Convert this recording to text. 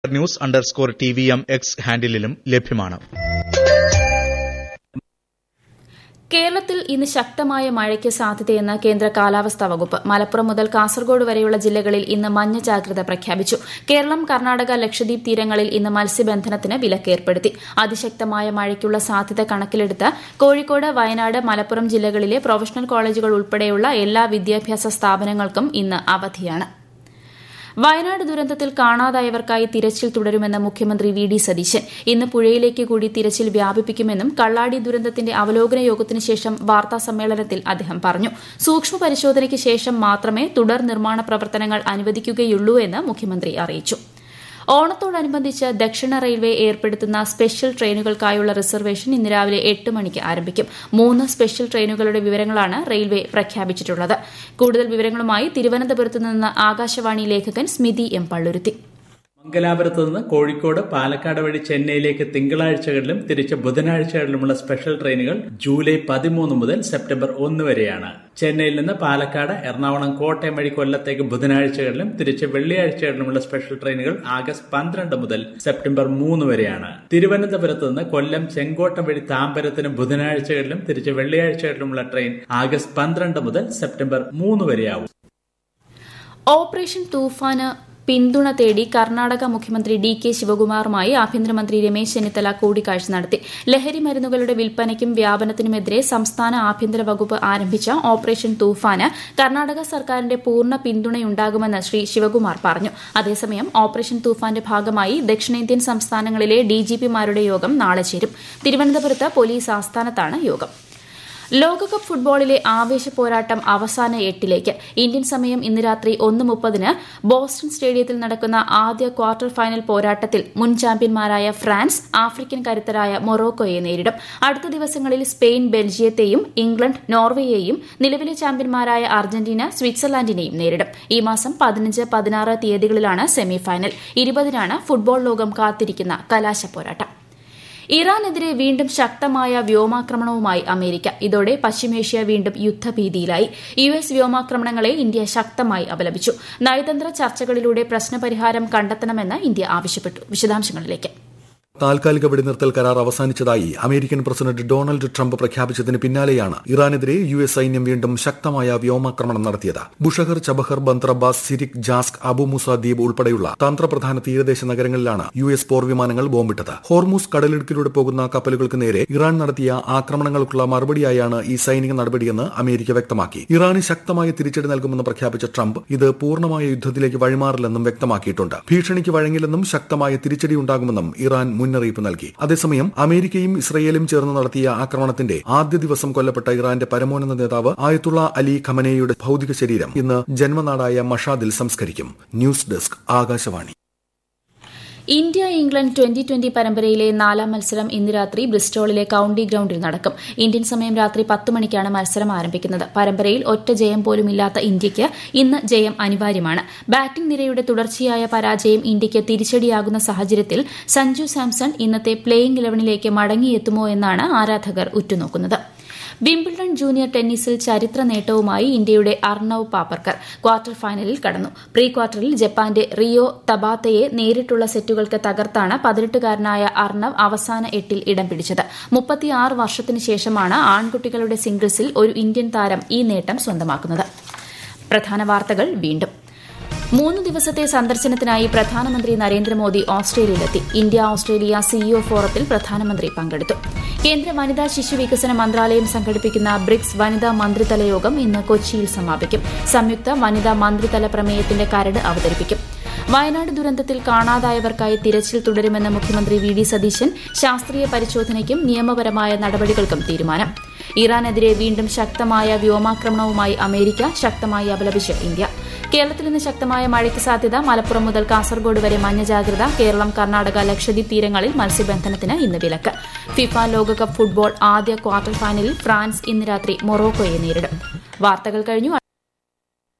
news underscore T V M X ഹാൻഡിലും ലഭ്യമാണ് കേരളത്തിൽ ഇന്ന് ശക്തമായ മഴയ്ക്ക് സാധ്യതയെന്ന് കേന്ദ്ര കാലാവസ്ഥാ വകുപ്പ് മലപ്പുറം മുതൽ കാസർഗോഡ് വരെയുള്ള ജില്ലകളിൽ ഇന്ന് മഞ്ഞ ജാഗ്രത പ്രഖ്യാപിച്ചു കേരളം കർണാടക ലക്ഷദ്വീപ് തീരങ്ങളിൽ ഇന്ന് മത്സ്യബന്ധനത്തിന് വിലക്കേർപ്പെടുത്തി അതിശക്തമായ മഴയ്ക്കുള്ള സാധ്യത കണക്കിലെടുത്ത് കോഴിക്കോട് വയനാട് മലപ്പുറം ജില്ലകളിലെ പ്രൊഫഷണൽ കോളേജുകൾ ഉൾപ്പെടെയുള്ള എല്ലാ വിദ്യാഭ്യാസ സ്ഥാപനങ്ങൾക്കും ഇന്ന് അവധിയാണ് വയനാട് ദുരന്തത്തിൽ കാണാതായവർക്കായി തിരച്ചിൽ തുടരുമെന്ന് മുഖ്യമന്ത്രി വി ഡി സതീശൻ ഇന്ന് പുഴയിലേക്ക് കൂടി തിരച്ചിൽ വ്യാപിപ്പിക്കുമെന്നും കള്ളാടി ദുരന്തത്തിന്റെ അവലോകന യോഗത്തിന് ശേഷം വാർത്താസമ്മേളനത്തിൽ അദ്ദേഹം പറഞ്ഞു സൂക്ഷ്മ പരിശോധനയ്ക്ക് ശേഷം മാത്രമേ തുടർ നിർമ്മാണ പ്രവർത്തനങ്ങൾ അനുവദിക്കുകയുള്ളൂ എന്ന് മുഖ്യമന്ത്രി അറിയിച്ചു ഓണത്തോടനുബന്ധിച്ച് ദക്ഷിണ റെയിൽവേ ഏർപ്പെടുത്തുന്ന സ്പെഷ്യൽ ട്രെയിനുകൾക്കായുള്ള റിസർവേഷൻ ഇന്ന് രാവിലെ എട്ട് മണിക്ക് ആരംഭിക്കും മൂന്ന് സ്പെഷ്യൽ ട്രെയിനുകളുടെ വിവരങ്ങളാണ് റെയിൽവേ പ്രഖ്യാപിച്ചിട്ടുള്ളത് കൂടുതൽ വിവരങ്ങളുമായി തിരുവനന്തപുരത്ത് നിന്ന് ആകാശവാണി ലേഖകൻ സ്മിതി എം പള്ളുരുത്തി മംഗലാപുരത്ത് നിന്ന് കോഴിക്കോട് പാലക്കാട് വഴി ചെന്നൈയിലേക്ക് തിങ്കളാഴ്ചകളിലും തിരിച്ച് ബുധനാഴ്ചകളിലുമുള്ള സ്പെഷ്യൽ ട്രെയിനുകൾ ജൂലൈ പതിമൂന്ന് മുതൽ സെപ്റ്റംബർ ഒന്ന് വരെയാണ് ചെന്നൈയിൽ നിന്ന് പാലക്കാട് എറണാകുളം കോട്ടയം വഴി കൊല്ലത്തേക്ക് ബുധനാഴ്ചകളിലും തിരിച്ച് വെള്ളിയാഴ്ചകളിലുമുള്ള സ്പെഷ്യൽ ട്രെയിനുകൾ ആഗസ്റ്റ് പന്ത്രണ്ട് മുതൽ സെപ്റ്റംബർ മൂന്ന് വരെയാണ് തിരുവനന്തപുരത്ത് നിന്ന് കൊല്ലം ചെങ്കോട്ടം വഴി താമ്പരത്തിന് ബുധനാഴ്ചകളിലും തിരിച്ച് വെള്ളിയാഴ്ചകളിലുമുള്ള ട്രെയിൻ ആഗസ്റ്റ് പന്ത്രണ്ട് മുതൽ സെപ്റ്റംബർ മൂന്ന് വരെയാവും ഓപ്പറേഷൻ തൂഫാന് പിന്തുണ തേടി കർണാടക മുഖ്യമന്ത്രി ഡി കെ ശിവകുമാറുമായി ആഭ്യന്തരമന്ത്രി രമേശ് ചെന്നിത്തല കൂടിക്കാഴ്ച നടത്തി ലഹരി മരുന്നുകളുടെ വിൽപ്പനയ്ക്കും വ്യാപനത്തിനുമെതിരെ സംസ്ഥാന ആഭ്യന്തര വകുപ്പ് ആരംഭിച്ച ഓപ്പറേഷൻ തൂഫാന് കർണാടക സർക്കാരിന്റെ പൂർണ്ണ പിന്തുണയുണ്ടാകുമെന്ന് ശ്രീ ശിവകുമാർ പറഞ്ഞു അതേസമയം ഓപ്പറേഷൻ തൂഫാന്റെ ഭാഗമായി ദക്ഷിണേന്ത്യൻ സംസ്ഥാനങ്ങളിലെ ഡിജിപിമാരുടെ യോഗം നാളെ ചേരും തിരുവനന്തപുരത്ത് പോലീസ് ആസ്ഥാനത്താണ് യോഗം ലോകകപ്പ് ഫുട്ബോളിലെ ആവേശ പോരാട്ടം അവസാന എട്ടിലേക്ക് ഇന്ത്യൻ സമയം ഇന്ന് രാത്രി ഒന്ന് മുപ്പതിന് ബോസ്റ്റൺ സ്റ്റേഡിയത്തിൽ നടക്കുന്ന ആദ്യ ക്വാർട്ടർ ഫൈനൽ പോരാട്ടത്തിൽ മുൻ ചാമ്പ്യന്മാരായ ഫ്രാൻസ് ആഫ്രിക്കൻ കരുത്തരായ മൊറോക്കോയെ നേരിടും അടുത്ത ദിവസങ്ങളിൽ സ്പെയിൻ ബെൽജിയത്തെയും ഇംഗ്ലണ്ട് നോർവേയെയും നിലവിലെ ചാമ്പ്യന്മാരായ അർജന്റീന സ്വിറ്റ്സർലാൻഡിനെയും നേരിടും ഈ മാസം പതിനഞ്ച് പതിനാറ് തീയതികളിലാണ് സെമിഫൈനൽ ഇരുപതിനാണ് ഫുട്ബോൾ ലോകം കാത്തിരിക്കുന്ന കലാശ പോരാട്ടം ഇറാനെതിരെ വീണ്ടും ശക്തമായ വ്യോമാക്രമണവുമായി അമേരിക്ക ഇതോടെ പശ്ചിമേഷ്യ വീണ്ടും യുദ്ധഭീതിയിലായി യു എസ് വ്യോമാക്രമണങ്ങളെ ഇന്ത്യ ശക്തമായി അപലപിച്ചു നയതന്ത്ര ചർച്ചകളിലൂടെ പ്രശ്നപരിഹാരം കണ്ടെത്തണമെന്ന് ഇന്ത്യ ആവശ്യപ്പെട്ടു വിശദാംശങ്ങളിലേക്ക് താൽക്കാലിക വെടിനിർത്തൽ കരാർ അവസാനിച്ചതായി അമേരിക്കൻ പ്രസിഡന്റ് ഡൊണാൾഡ് ട്രംപ് പ്രഖ്യാപിച്ചതിന് പിന്നാലെയാണ് ഇറാനെതിരെ യു എസ് സൈന്യം വീണ്ടും ശക്തമായ വ്യോമാക്രമണം നടത്തിയത് ബുഷഹർ ചബഹർ ബന്ത്രബാസ് സിരിക് ജാസ്ക് അബുമുസ ദ്വീപ് ഉൾപ്പെടെയുള്ള തന്ത്രപ്രധാന തീരദേശ നഗരങ്ങളിലാണ് യു എസ് പോർവിമാനങ്ങൾ ബോംബിട്ടത് ഹോർമൂസ് കടലിടുക്കിലൂടെ പോകുന്ന കപ്പലുകൾക്ക് നേരെ ഇറാൻ നടത്തിയ ആക്രമണങ്ങൾക്കുള്ള മറുപടിയായാണ് ഈ സൈനിക നടപടിയെന്ന് അമേരിക്ക വ്യക്തമാക്കി ഇറാന് ശക്തമായ തിരിച്ചടി നൽകുമെന്ന് പ്രഖ്യാപിച്ച ട്രംപ് ഇത് പൂർണ്ണമായ യുദ്ധത്തിലേക്ക് വഴിമാറില്ലെന്നും വ്യക്തമാക്കിയിട്ടുണ്ട് ഭീഷണിക്ക് വഴങ്ങില്ലെന്നും ശക്തമായ തിരിച്ചടിയുണ്ടാകുമെന്നും ഇറാൻ മുന്നറിയിപ്പ് നൽകി അതേസമയം അമേരിക്കയും ഇസ്രയേലും ചേർന്ന് നടത്തിയ ആക്രമണത്തിന്റെ ആദ്യ ദിവസം കൊല്ലപ്പെട്ട ഇറാന്റെ പരമോന്നത നേതാവ് ആയത്തുള്ള അലി ഖമനയുടെ ഭൌതിക ശരീരം ഇന്ന് ജന്മനാടായ മഷാദിൽ സംസ്കരിക്കും news desk Akashvani India England twenty twenty പരമ്പരയിലെ നാലാം മത്സരം ഇന്ന് രാത്രി ബ്രിസ്റ്റോളിലെ കൌണ്ടി ഗ്രൌണ്ടിൽ നടക്കും ഇന്ത്യൻ സമയം രാത്രി പത്ത് മണിക്കാണ് മത്സരം ആരംഭിക്കുന്നത് പരമ്പരയിൽ ഒറ്റ ജയം പോലുമില്ലാത്ത ഇന്ത്യയ്ക്ക് ഇന്ന് ജയം അനിവാര്യമാണ് ബാറ്റിംഗ് നിരയുടെ തുടർച്ചയായ പരാജയം ഇന്ത്യയ്ക്ക് തിരിച്ചടിയാകുന്ന സാഹചര്യത്തിൽ സഞ്ജു സാംസൺ ഇന്നത്തെ പ്ലേയിംഗ് ഇലവനിലേക്ക് മടങ്ങിയെത്തുമോ എന്നാണ് ആരാധകർ ഉറ്റുനോക്കുന്നത് വിംബിൾഡൺ ജൂനിയർ ടെന്നീസിൽ ചരിത്ര നേട്ടവുമായി ഇന്ത്യയുടെ അർണവ് പാപ്പർക്കർ ക്വാർട്ടർ ഫൈനലിൽ കടന്നു പ്രീ ക്വാർട്ടറിൽ ജപ്പാന്റെ റിയോ തബാത്തയെ നേരിട്ടുള്ള സെറ്റുകൾക്ക് തകർത്താണ് പതിനെട്ടുകാരനായ അർണവ് അവസാന എട്ടിൽ ഇടം പിടിച്ചത് മുപ്പത്തിയാറ് വർഷത്തിനു ശേഷമാണ് ആൺകുട്ടികളുടെ സിംഗിൾസിൽ ഒരു ഇന്ത്യൻ താരം ഈ നേട്ടം സ്വന്തമാക്കുന്നത് പ്രധാന വാർത്തകൾ വീണ്ടും മൂന്ന് ദിവസത്തെ സന്ദർശനത്തിനായി പ്രധാനമന്ത്രി നരേന്ദ്രമോദി ഓസ്ട്രേലിയയിലെത്തി ഇന്ത്യ ഓസ്ട്രേലിയ സിഇഒ ഫോറത്തിൽ പ്രധാനമന്ത്രി പങ്കെടുത്തു കേന്ദ്ര വനിതാ ശിശു വികസന മന്ത്രാലയം സംഘടിപ്പിക്കുന്ന ബ്രിക്സ് വനിതാ മന്ത്രിതല യോഗം ഇന്ന് കൊച്ചിയിൽ സമാപിക്കും സംയുക്ത വനിതാ മന്ത്രിതല പ്രമേയത്തിന്റെ കരട് അവതരിപ്പിക്കും വയനാട് ദുരന്തത്തിൽ കാണാതായവർക്കായി തിരച്ചിൽ തുടരുമെന്ന് മുഖ്യമന്ത്രി വി ഡി സതീശൻ ശാസ്ത്രീയ പരിശോധനയ്ക്കും നിയമപരമായ നടപടികൾക്കും തീരുമാനം ഇറാനെതിരെ വീണ്ടും ശക്തമായ വ്യോമാക്രമണവുമായി അമേരിക്ക ശക്തമായി അപലപിച്ച് ഇന്ത്യ കേരളത്തിൽ ഇന്ന് ശക്തമായ മഴയ്ക്ക് സാധ്യത മലപ്പുറം മുതൽ കാസർഗോഡ് വരെ മഞ്ഞ ജാഗ്രത കേരളം കർണാടക ലക്ഷദ്വീപ് തീരങ്ങളിൽ മത്സ്യബന്ധനത്തിന് ഇന്ന് വിലക്ക് ഫിഫ ലോകകപ്പ് ഫുട്ബോൾ ആദ്യ ക്വാർട്ടർ ഫൈനലിൽ ഫ്രാൻസ് ഇന്ന് രാത്രി മൊറോക്കോയെ നേരിടും വാർത്തകൾ കഴിഞ്ഞു